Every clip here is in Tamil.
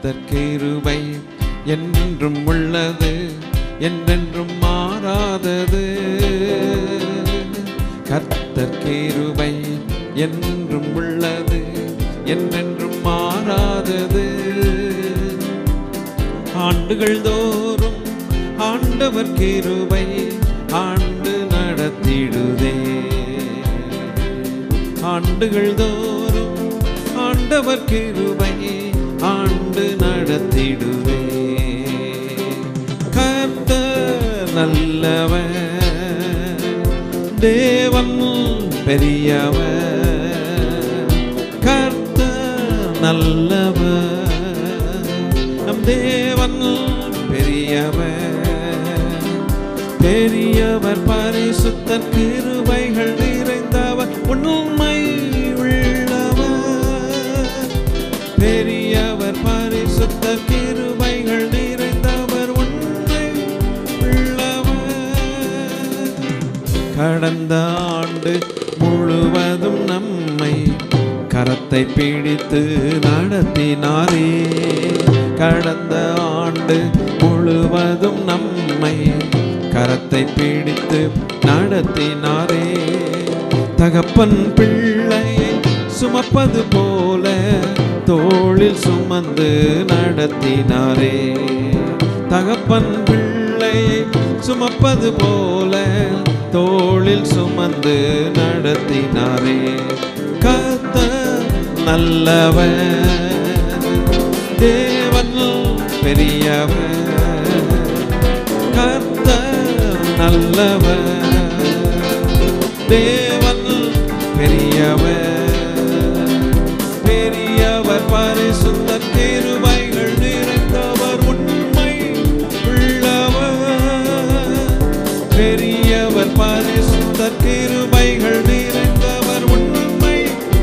கர்த்தர் கிருபை என்றும் உள்ளது என்றென்றும் மாறாதது கர்த்தர் கிருபை என்றும் உள்ளது என்றென்றும் மாறாதது ஆண்டுகள் தோறும் ஆண்டவர் கிருபை ஆண்டு நடத்திடுதே ஆண்டுகள் தோறும் ஆண்டவர் கிருபை ஆண்டு நடத்திடுவே கர்த்தர் நல்லவர் தேவன் பெரியவர் கர்த்தர் நல்லவர் நம் தேவன் பெரியவர் பெரியவர் பரிசுத்தர் கிருபைகள் நிறைந்தவர் உண்மை உள்ளவர் பெரியவர் பரிசுத்தர் கிருபைகள் நிறைந்தவர் உண்மை உள்ளவர் கடந்த ஆண்டு முழுவதும் நம்மை கரத்தை பிடித்து நடத்தினாரே கடந்த ஆண்டு முழுவதும் நம்மை கரத்தை பிடித்து நடத்தினாரே தகப்பன் பிள்ளையை சுமப்பது போல தோளில் சுமந்து நடத்தினாரே தகப்பன் பிள்ளையை சுமப்பது போல தோளில் சுமந்து நடத்தினாரே கத்த நல்லவர் தேவன் பெரியவர் கத்த நல்லவர் தேவன் பெரியவர் பெரியவர் பரிசுத்த கிருபைகள் நிறைந்தவர் உண்மை உள்ளவர் பெரியவர் பரிசுத்த கிருபைகள் நிறைந்தவர் உண்மை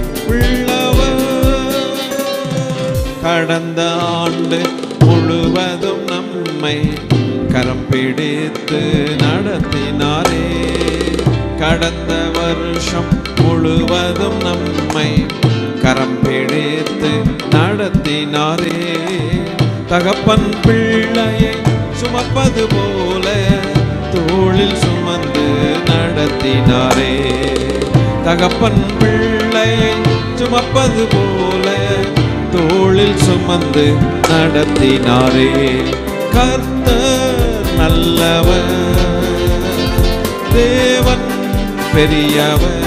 உள்ளவர் கடந்த ஆண்டு முழுவதும் நம்மை கரம் பிடித்து நடத்தினாரே கடந்த வருஷம் முழுவதும் நம்மை கரம் பிடித்து நடத்தினாரே தகப்பன் பிள்ளையை சுமப்பது போல தோளில் சுமந்து நடத்தினாரே தகப்பன் பிள்ளையை சுமப்பது போல தோளில் சுமந்து நடத்தினாரே கர்த்தர் நல்லவர் தேவன் பெரியவர்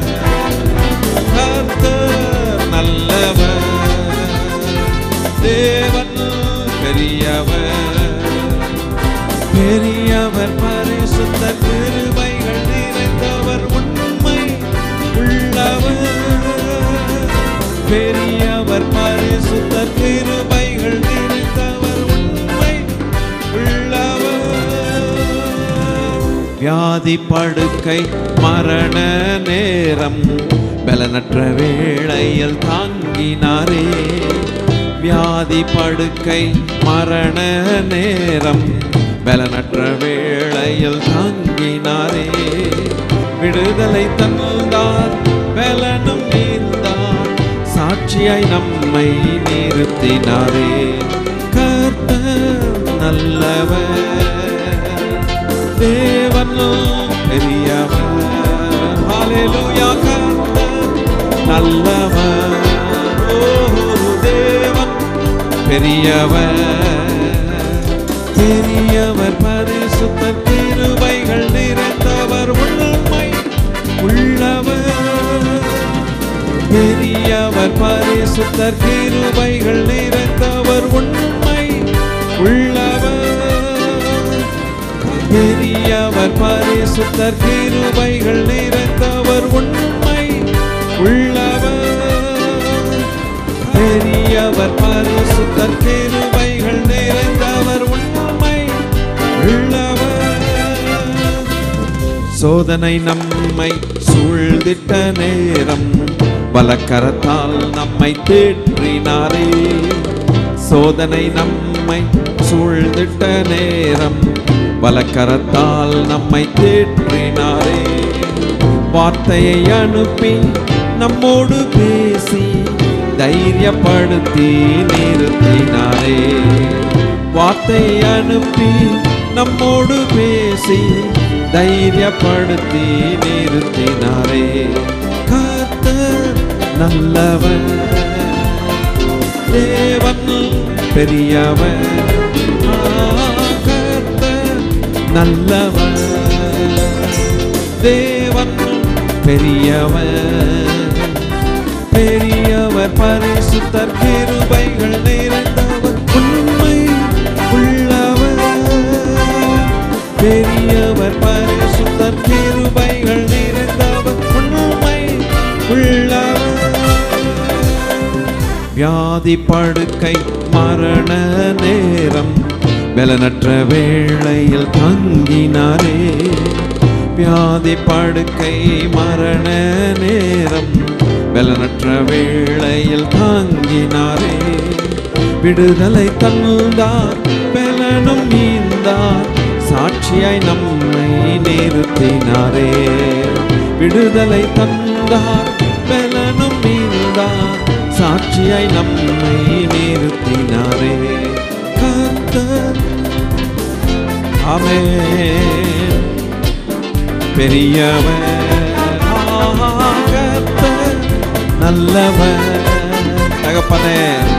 கர்த்தர் நல்லவர் தேவன் பெரியவர் பெரியவர் பரிசுத்த கிருபைகள் நிறைந்தவர் உண்மை உள்ளவர் பெரியவர் பரிசுத்த கிருபைகள் நிறைந்தவர் உண்மை உள்ளவர் வியாதி படுக்கை மரண நேரம் பலனற்ற வேளையில் தாங்கினாரே வியாதி படுக்கை மரண நேரம் பலனற்ற வேளையில் தாங்கினாரே விடுதலை தந்தார் பலனும் நீந்தார் சாட்சியாய் நம்மை நிறுத்தினாரே கர்த்தர் நல்லவர் தேவன் பெரியவர் ஹalleluya கர்த்தர் நல்லவர் ஓ தேவன் பெரியவர் பெரியவர் பரிசுத்த கிருபைகள் நிறைந்தவர் உண்மை உள்ளவர் பெரியவர் பரிசுத்தர் கிருபைகள் நிறைந்தவர் உண்மை உள்ளவர் பெரியவர் பரிசுத்தர் கிருபைகள் நிறைந்தவர் உண்மை உள்ளவர் பெரியவர் பரிசுத்தர் கிருபைகள் நிறைந்தவர் உண்மை உள்ளவர் சோதனை நம்மை சூழ்ந்திட்ட நேரம் பலக்கரத்தால் நம்மை தேற்றினாரே சோதனை நம்மை சூழ்ந்திட்ட நேரம் பலக்கரத்தால் நம்மை தேற்றினாரே வார்த்தையை அனுப்பி நம்மோடு பேசி தைரியப்படுத்தி நிறுத்தினாரே வார்த்தை அனுப்பி நம்மோடு பேசி தைரியப்படுத்தி நிறுத்தினாரே கர்த்தர் நல்லவர் தேவன் பெரியவர் ஆ, கர்த்தர் நல்லவர் தேவன் பெரியவர் பெரியவர் பரிசுத்தர் கிருபைகள் நிறைந்தவர் உண்மை உள்ளவர் பெரியவர் பரிசுத்தர் கிருபைகள் நிறைந்தவர் உண்மை உள்ளவர் வியாதி படுக்கை மரண நேரம் பலனற்ற வேளையில் தங்கினாரே வியாதி படுக்கை மரண நேரம் பலனற்ற வேளையில் தாங்கினாரே விடுதலை தந்தார் பலனும் நீந்தார் சாட்சியாய் நம்மை நிறுத்தினாரே விடுதலை தந்தார் பலனும் நீந்தார் சாட்சியாய் நம்மை நிறுத்தினாரே கர்த்தர் ஆமென் பெரியவர் ஆஹா, கர்த்தர் நல்லவர் தகப்பனே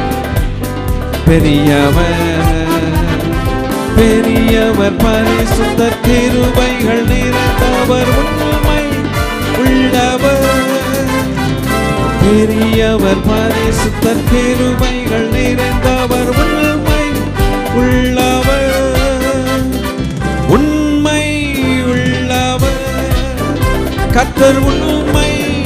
பெரியவர் பெரியவர் பரிசுத்த கிருபைகள் நிறைந்தவர் உண்மை உள்ளவர் பெரியவர் பரிசுத்த கிருபைகள் நிறைந்தவர் உண்மை உள்ளவர் உண்மை உள்ளவர் கத்தர் உண்மை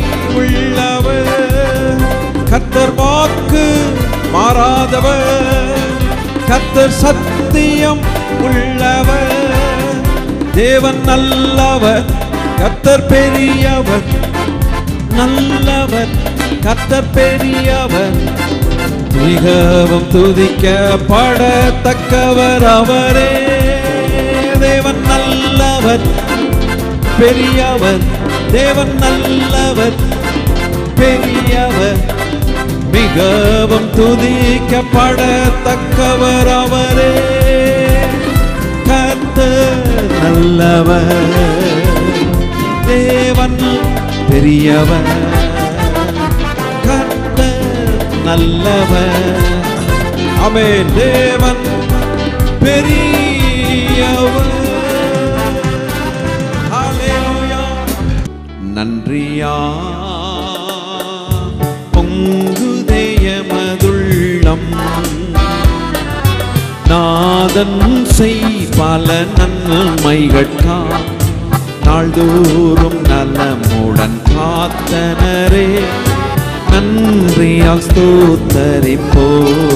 உள்ளவர் கத்தர் வாக்கு மாறாதவர் கத்தர் சத்தியம் உள்ளவர் தேவன் நல்லவர் கத்தர் பெரியவர் நல்லவர் கத்தர் பெரியவர் மிகவும் துதிக்கப்படத்தக்கவர் அவரே தேவன் நல்லவர் பெரியவர் தேவன் நல்லவர் பெரியவர் மிகவும் துதிக்கப்படத்தக்கவர் அவரே கர்த்தர் நல்லவர் தேவன் பெரியவர் கர்த்தர் நல்லவர் ஆமென் தேவன் பெரியவர் ஹalleluya நன்றியா பொங்குதயமதுள்ளம் நாதன் செய் பல நன்மைகட்கா நாள்தோறும் நலமுடன் காத்தனரே நன்றியால் ஸ்தோத்தரிப்போ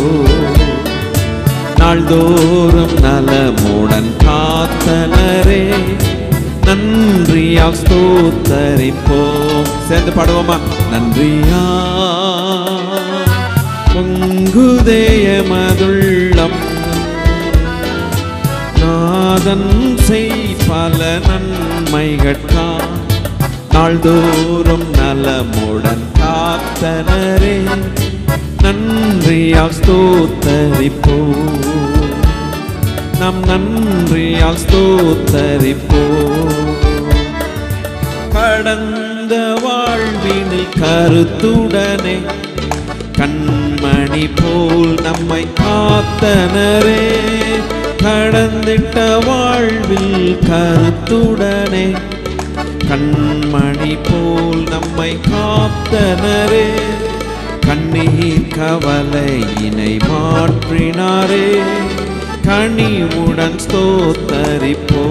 நாள்தோறும் நலமுடன் காத்தனரே நன்றியால் ஸ்தோத்தரிப்போம் சேர்ந்து பாடுவோமா நன்றியா பொங்குதேயமதுள்ளம் நாதன் செய் பல நன்மைகட்கா நாள்தோறும் நலமுடன் காத்தனரே நன்றியால் ஸ்தோத்தரிப்போ நம் நன்றியால் ஸ்தோத்தரிப்போ கடந்த வாழ்வினில் கருத்துடனே கண்மணி போல் நம்மை காத்தனரே கடந்திட்ட வாழ்வில் கருத்துடனே கண்மணி போல் நம்மை காத்தனரே கண்ணீர் கவலையினை மாற்றினாரே கனிவுடன் ஸ்தோத்தரிப்போ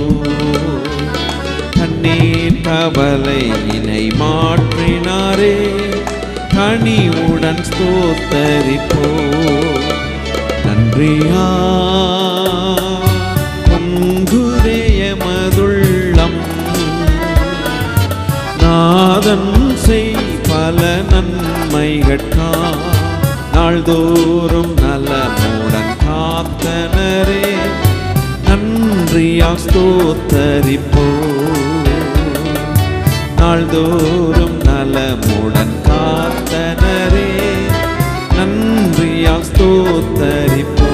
கண்ணீர் கவலையினை மாற்றினாரே கனிவுடன் ஸ்தோத்தரிப்போ நன்றியா பொங்குதேயமதுள்ளம் நாதன் செய் பல நன்மைகட்கா நாள்தோறும் நலமுடன் காத்தனரே நன்றியா ஸ்தோத்தரிப்போ நாள்தோறும் நலமுடன் காத்தனரே ஸ்தோத்தரிப்போ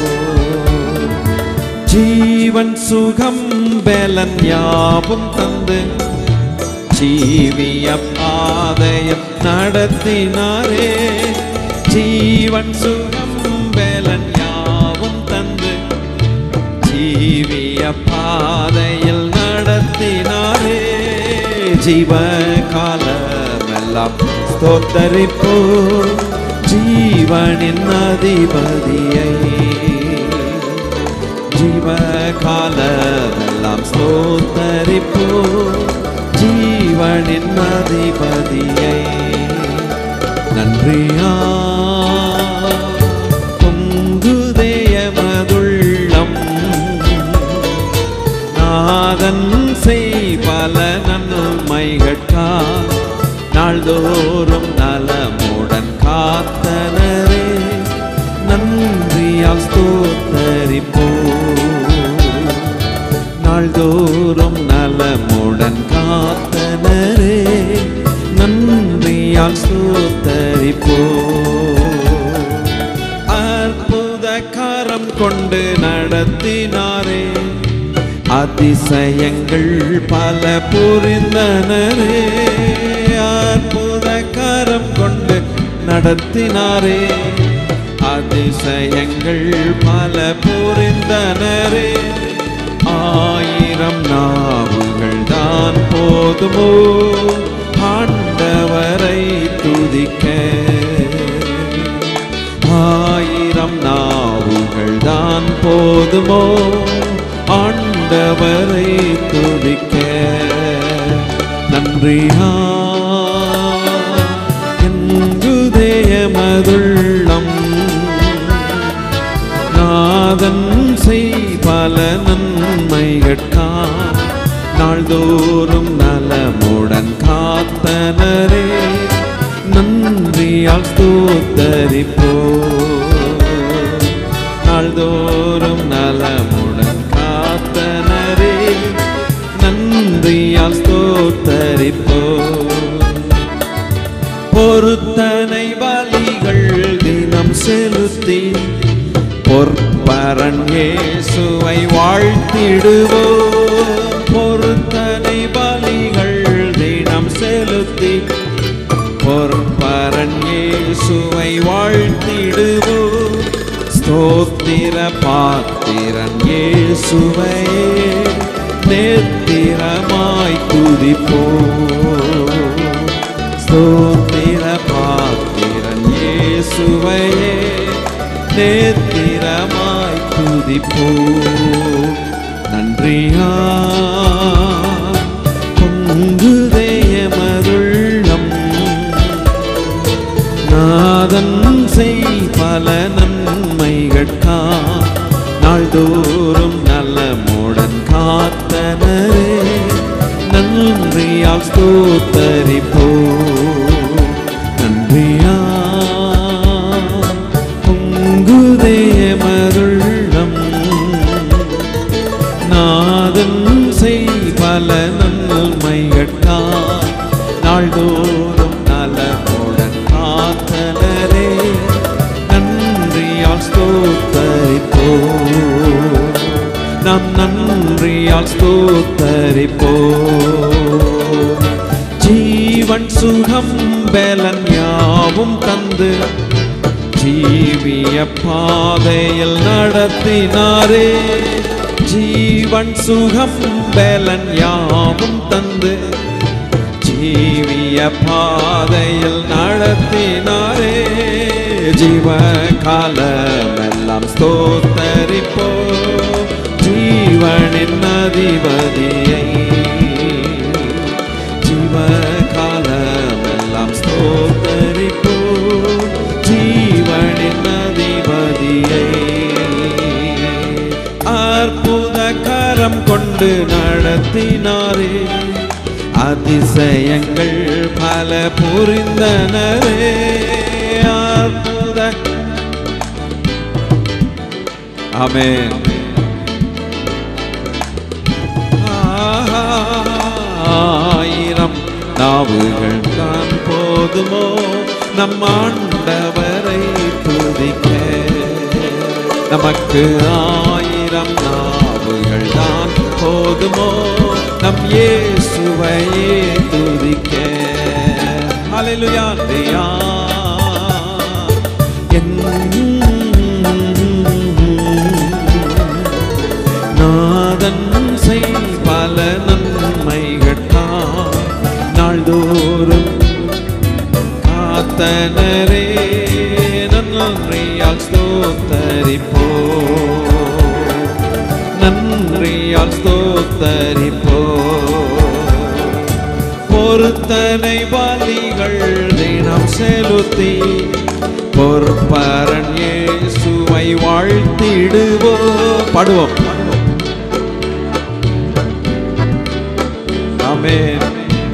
ஜீவன் சுகம் பலன் யாவும் தந்து ஜீவிய பாதையம் நடத்தினாரே ஜீவன் சுகம் பலன் யாவும் தந்து ஜீவிய பாதையில் நடத்தினாரே ஜீவ காலமெல்லாம் ஸ்தோத்தரிப்போ ஜீவனின் அதிபதியை ஜீவ காலமெல்லாம் ஸ்தோத்தரிப்போ ஜீவனின் அதிபதியை நன்றியா பொங்குதேயமதுள்ளம் நாதன் செய் பல நன்மைகட்கா நாள்தோறும் நலமுடன் காத்தனரே நன்றியால் ஸ்தோத்தரிப்போ நாள்தோறும் நலமுடன் காத்தனரே நன்றியால் ஸ்தோத்தரிப்போ அற்புத கரம் கொண்டு நடத்தினாரே அதிசயங்கள் பல புரிந்தனரே அற்புத கரம் கொண்டு நடத்தினாரே அதிசயங்கள் பல புரிந்தனரே ஆயிரம் நாவுகள் தான் போதுமோ ஆண்டவரை துதிக்க ஆயிரம் நாவுகள் தான் போதுமோ ஆண்டவரை துதிக்க நன்றியா எங்குதேயமதுள்ளம் நாதன் செய் பல நன்மைகட்கா நாள்தோறும் நலமுடன் காத்தனரே நன்றியால் ஸ்தோத்தரிப்போ நாள்தோறும் நலமுடன் காத்தனரே நன்றியால் ஸ்தோத்தரிப்போ பொருத்தனை பலிகள் தினம் செலுத்தி பொற்பரன் இயேசுவை வாழ்த்திடுவோ பொருத்தனை பலிகள் தினம் செலுத்தி பொற்பரன் இயேசுவை வாழ்த்திடுவோ ஸ்தோத்திர பாத்திரன் இயேசுவை நேத்திரமாய் துதிப்போ ஸ்தோத்திர பாத்திரன் இயேசுவையே நேத்திரமாய் துதிப்போ நன்றியா பொங்குதேயமருள்ளம் நாதன் செய் பல நன்மைகட்கா நாள்தோறும் நலமுடன் காத்தனரே நன்றியால் ஸ்தோத்தரிப்போ நன்றியா பொங்குதேயமருள்ளம் நாதன் செய் பல நன்மைகட்கா நாள்தோறும் நலமுடன் காத்தனரே நன்றியால் ஸ்தோத்தரிப்போ நாம் நன்றியால் ஸ்தோத்தரிப்போ ஜீவன் சுகம் பலன் யாவும் தந்து ஜீவிய பாதையில் நடத்தினாரே ஜீவன் சுகம் பலன் யாவும் தந்து ஜீவிய பாதையில் நடத்தினாரே ஜீவ காலமெல்லாம் ஸ்தோத்தரிப்போ ஜீவனின் அதிபதியை ஜீவ காலமெல்லாம் ஸ்தோத்தரிப்போ ஜீவனின் அதிபதியை அற்புத கரம் கொண்டு நடத்தினாரே அதிசயங்கள் பல புரிந்தனரே அற்புத ஆமென் ஆயிரம் நாவுகள் தான் போதுமோ நம் ஆண்டவரை துதிக்க நமக்கு ஆயிரம் நாவுகள் தான் போதுமோ நம் இயேசுவையே துதிக்க ஹalleluya தேயா நாதன் செய் பல நன்மைகட்டா நாள்தோறும் காத்தனரே நன்றியால் ஸ்தோத்தரிப்போ நன்றியால் ஸ்தோத்தரிப்போ பொருத்தனை பலிகள் தினம் செலுத்தி பொறுப்பரன் இயேசுவை வாழ்த்திடுவோ பாடுவோம் ஆமென்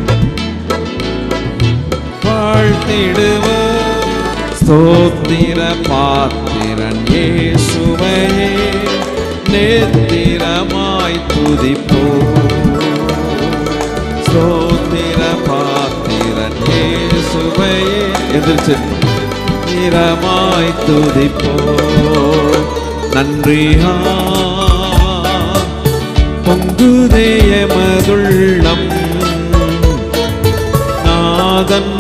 வாழ்த்திடுவோம் ஸ்தோத்திர பாத்திரன் இயேசுவையே நேத்திரமாய் துதிப்போம் ஸ்தோத்திர பாத்திரன் இயேசுவையே எதிர்த்து நிறமாய் துதிப்போ நன்றியா பொங்குதேயமதுள்ளம் நாதன்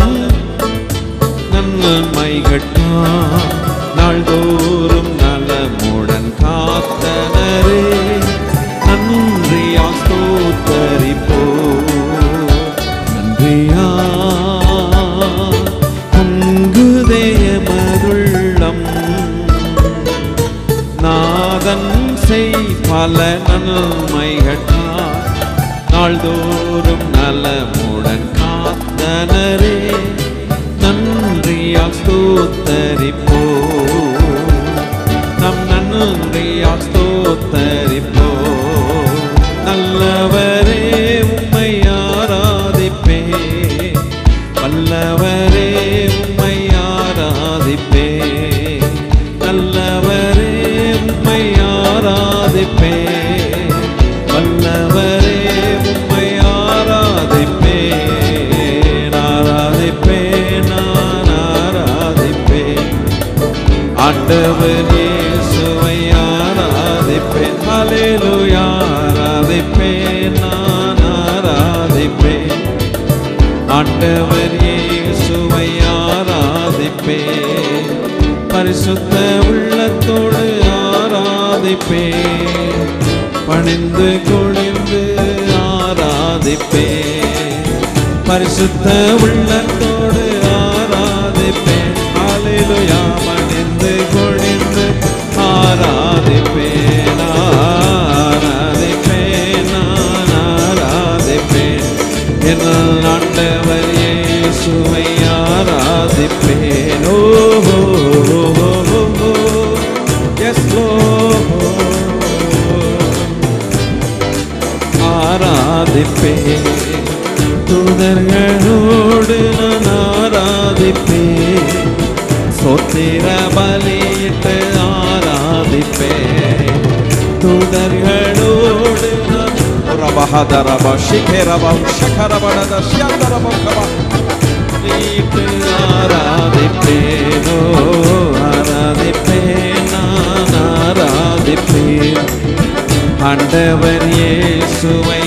நன்மைகட்டா நாள்தோறும் நலமுடன் காத்தனரே நன்றியா ஸ்தோத்தரிப்போ நன்றியா பொங்குதேயமருள்ளம் நாதன் செய் பல நன்மைகட்டா நாள்தோறும் நலமுடன் காத்தனரே நன்றியா ஸ்தோத்தரிப்போ நம் நன்றியா ஸ்தோத்தரிப்போ நல்லவரே உம்மை ஆராதிப்பே வல்லவரே உம்மை ஆராதிப்பே நல்லவரே உம்மை ஆராதிப்பே வல்லவரே உம்மை ஆராதிப்பே ஆராதிப்பே நான் ஆராதிப்பே ஆண்டவர் இயேசுவை ஆராதிப்பேன் ஹalleluya ஆராதிப்பேன் நான் ஆராதிப்பேன் ஆண்டவர் இயேசுவை ஆராதிப்பேன் பரிசுத்த உள்ளத்தோடு ஆராதிப்பேன் பணிந்து குனிந்து ஆராதிப்பேன் பரிசுத்த உள்ளத்தோடு ஆராதிப்பேன் ஹalleluya பணிந்து குனிந்து ஆராதிப்பேன் ஆராதிப்பேன் நான் ஆராதிப்பேன் என் ஆண்டவர் இயேசுவை ஆராதிப்பேன் ஓ எஸ் ஆராதிப்பேன் தூதர்களோடு நான் ஆராதிப்பேன் சொத்திர பலியிட்டு ஆராதிப்பேன் தூதர்களோடு நான் ரபஹதரப ಶಿಖರಬ ಶಖರಬಡದ ಶ್ಯಾಂದರಬ வீட்டு ஆராதிப்பேனோ ஆராதிப்பேன் நான் ஆராதிப்பேன் ஆண்டவர் இயேசுவை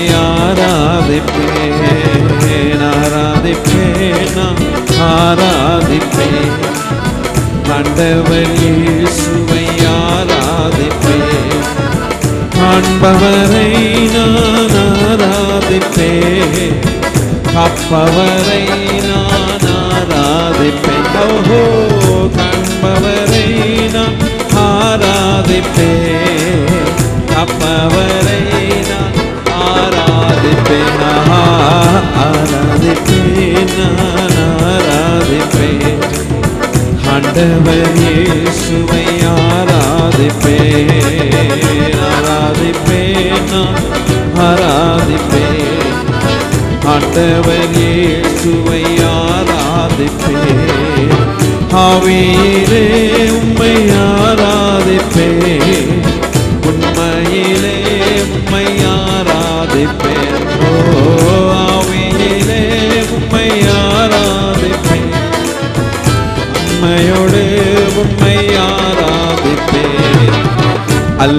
ஆராதிப்பேன் ஆராதிப்பேன் நான் ஆராதிப்பேன் ஆண்டவர் இயேசுவை ஆராதிப்பேன் காண்பவரை நான் ஆராதிப்பேன் காப்பவரை நான் ஆராதிப்பேன் ஓஹோ காண்பவரை நான் ஆராதிப்பேன் காப்பவரை நான் ஆராதிப்பேன் ஆஹா, ஆராதிப்பேன் நான் ஆராதிப்பேன் ஆண்டவர் இயேசுவை ஆராதிப்பேன் ஆராதிப்பேன் நான் ஆராதிப்பேன் ஆண்டவர் இயேசுவை ஆராதிப்பேன் ஆவியிலே உம்மை ஆராதிப்பேன் உண்மையிலே உம்மை ஆராதிப்பேன் ஓ ஆவியிலே உம்மை ஆராதிப்பேன் உண்மையோடு உம்மை ஆராதிப்பேன்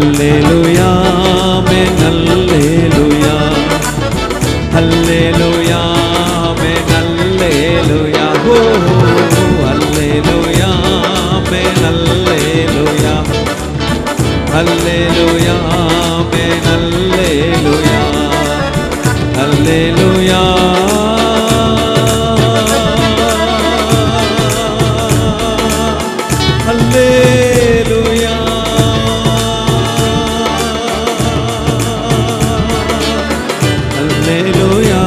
அல்லேலுயா ஆமென் அல்லேலுயா அல்லேலுயா ஆமென் அல்லேலுயா ஓ அல்லேலுயா ஆமென் அல்லேலுயா அல்லேலுயா ஆமென் அல்லேலுயா அல்லேலுயா அல்லேலுயா அல்லேலுயா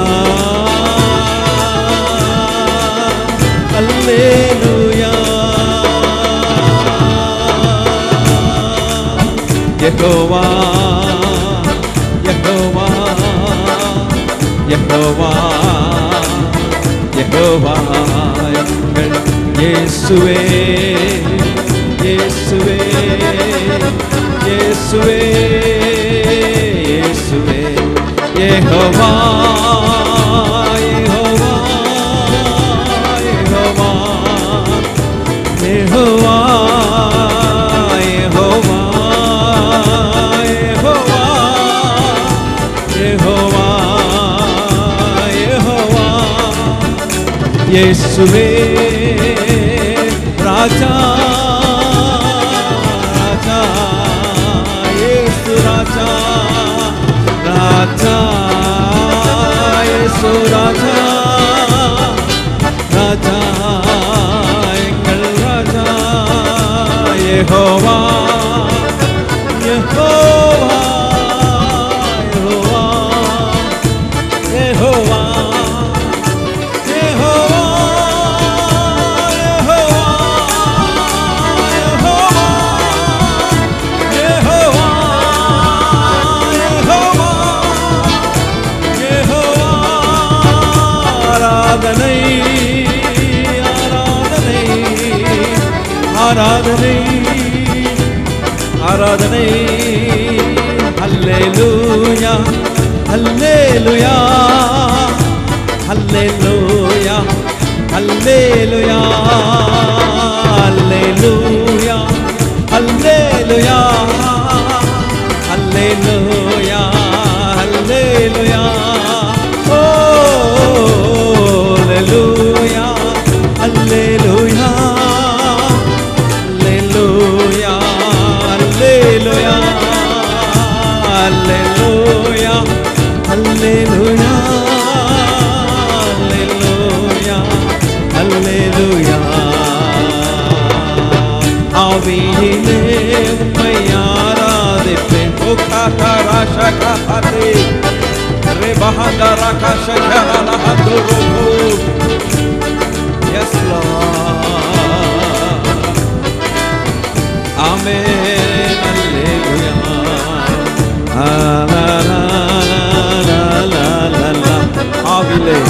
அல்லேலுயா யெகோவா யெகோவா யெகோவா யெகோவா எங்கள் இயேசுவே இயேசுவே இயேசுவே இயேசுவே யெகோவா யெகோவா யெகோவா யெகோவா யெகோவா யெகோவா யெகோவா யெகோவா இயேசுவே ராஜா ராஜா இயேசு ராஜா ராஜா இயேசு ராஜா ராஜா எங்கள் ராஜா யெகோவா யெகோவா யெகோவா யெகோவா யெகோவா யெகோவா யெகோவா ஆராதனை ஆராதனை ஆராதனை ஆராதனை அல்லேலூயா அல்லேலூயா அல்லேலூயா அல்லேலூயா அல்லேலூயா அல்லேலூயா அல்லேலூயா அல்லேலூயா ஓ அல்லேலூயா அல்லேலூயா அல்லேலூயா அல்லேலூயா அல்லேலூயா அல்லேலூயா அல்லேலூயா அல்லேலூயா ஆவியிலே உம்மை ஆராதிப்பேன் ஓ காதரா ஷகஹதே ரே பஹதரா கஷகரா ஹதுருகு Yes, Lord. Amen. Hallelujah. Ah, la, la, la, la, la, la. ஆவிலே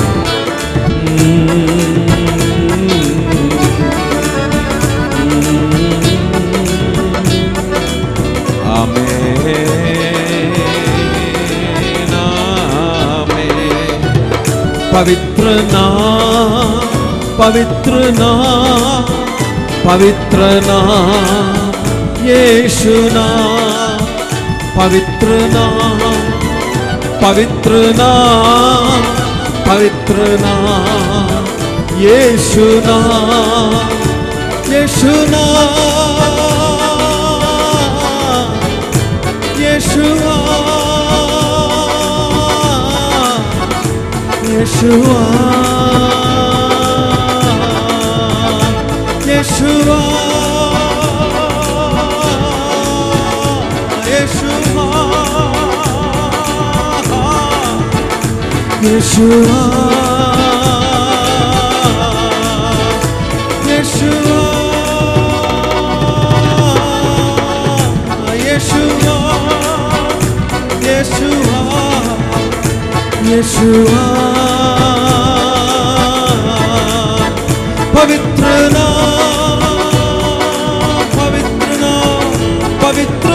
ஆமென் ஆமென் पवित्र नाम पवित्र नाम पवित्र नाम यीशु नाम पवित्र नाम पवित्र नाम पवित्र नाम यीशु नाम यीशु नाम यीशुआ Yeshua, Yeshua, Yeshua, Yeshua, Yeshua, Yeshua, Yeshua. यशुआ पवित्र नाम पवित्र नाम पवित्र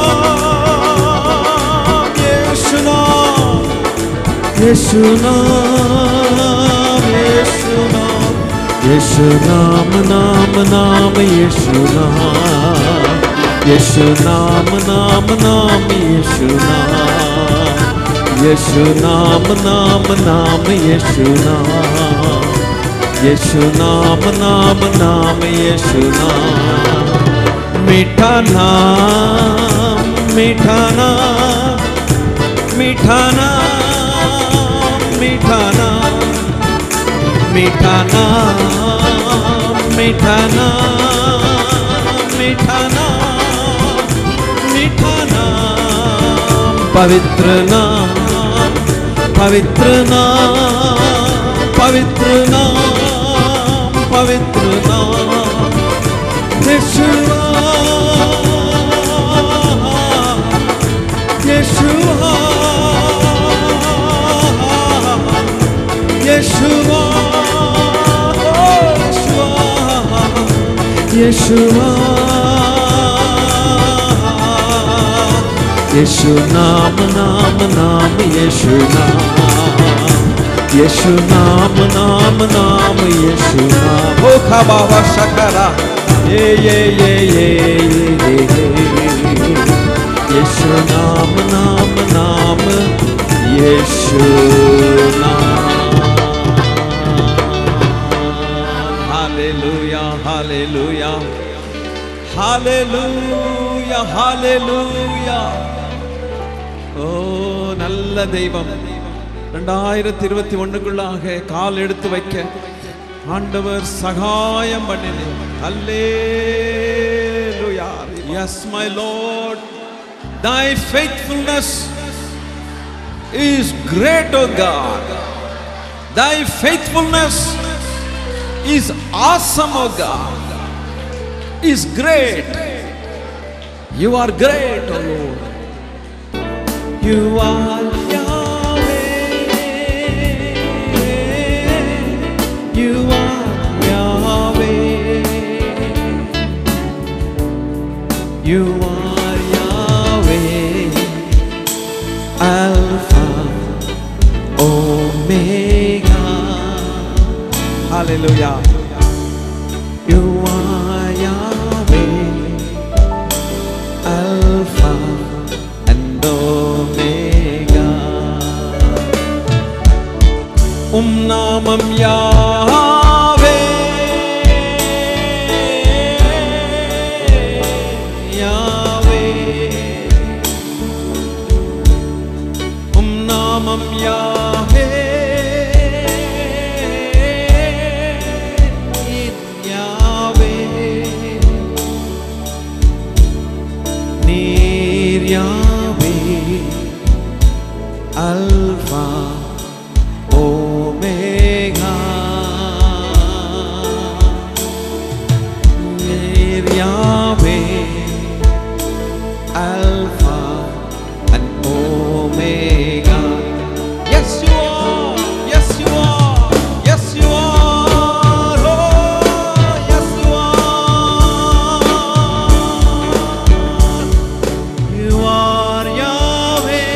नाम यीशु नाम यीशु नाम यीशु नाम यीशु नाम नाम नाम यीशु नाम यीशु नाम नाम नाम यीशु नाम यीशु नाम नाम नाम यीशु नाम यीशु नाम नाम नाम यीशु नाम मीठा नाम मीठा नाम मीठा नाम मीठा नाम मीठा नाम मीठा नाम मीठा नाम मीठा नाम पवित्र नाम पवित्र नाम पवित्र नाम पवित्र नाम यीशुआ यीशुआ Yeshua, Yeshua, Yeshua, Yeshu नाम नाम नाम यीशु नाम यीशु नाम नाम नाम यीशु नाम ओ खा बाबा शकरा ये ये ये ये ये ये यीशु नाम नाम नाम यीशु नाम हालेलुया हालेलुया हालेलुया हालेलुया ஓ நல்ல தெய்வம் ரெண்டாயிரத்தி இருபத்தி ஒண்ணுக்குள்ளாக கால் எடுத்து வைக்க ஆண்டவர் சகாயம் பண்ணினேன் hallelujah yes my lord thy faithfulness is great o god thy faithfulness is awesome o god is great you are great o lord you are Yahweh. You are Yahweh. You are Yahweh. Alpha, Omega. Hallelujah. You are Yahweh. Alpha and Omega. உம் நாமம் யாவே யாவே உம் நாமம் யாவே யாவே நீர் யாவே அல்பா ஓமேகா நீர் Yahweh alpha and omega yes you are yes you are yes you are oh yes you are You are Yahweh.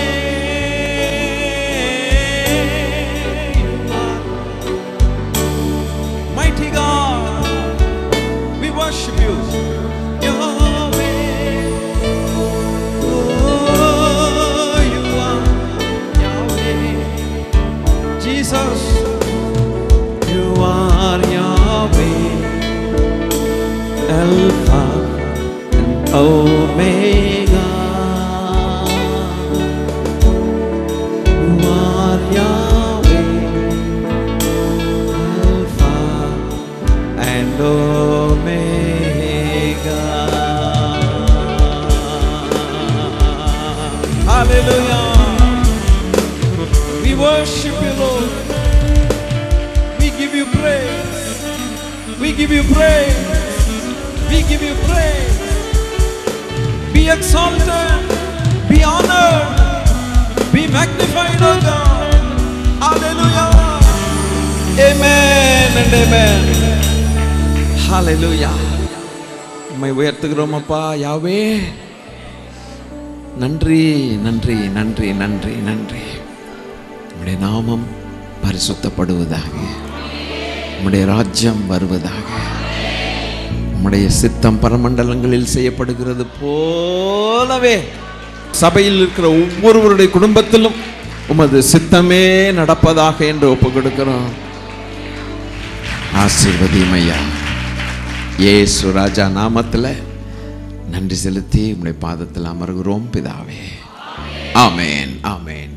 You are mighty God. We worship you. Yahweh. Oh, you are Yahweh. Jesus. You are Yahweh. Alpha and Omega. You are Yahweh, Alpha and Omega. Hallelujah. We worship you, Lord. We give you praise. We give you praise. We give you praise. Be exalted. Be honored. Be magnified, O God. Hallelujah. Amen and amen. Hallelujah. உம்மை உயர்த்துகிறோம் அப்பா யாவே நன்றி நன்றி நன்றி நன்றி நன்றி உம்முடைய நாமம் பரிசுத்தப்படுவதாக உம்முடைய ராஜ்யம் வருவதாக உம்முடைய சித்தம் பரமண்டலங்களில் செய்யப்படுகிறது போலவே சபையில் இருக்கிற ஒவ்வொருவருடைய குடும்பத்திலும் உமது சித்தமே நடப்பதாக என்று ஒப்பு கொடுக்கிறோம் ஆசீர்வதியும் ஐயா ஏசு ராஜா நாமத்தில் நன்றி செலுத்தி உம்முடைய பாதத்தில் அமர்கிறோம் பிதாவே ஆமேன் ஆமேன்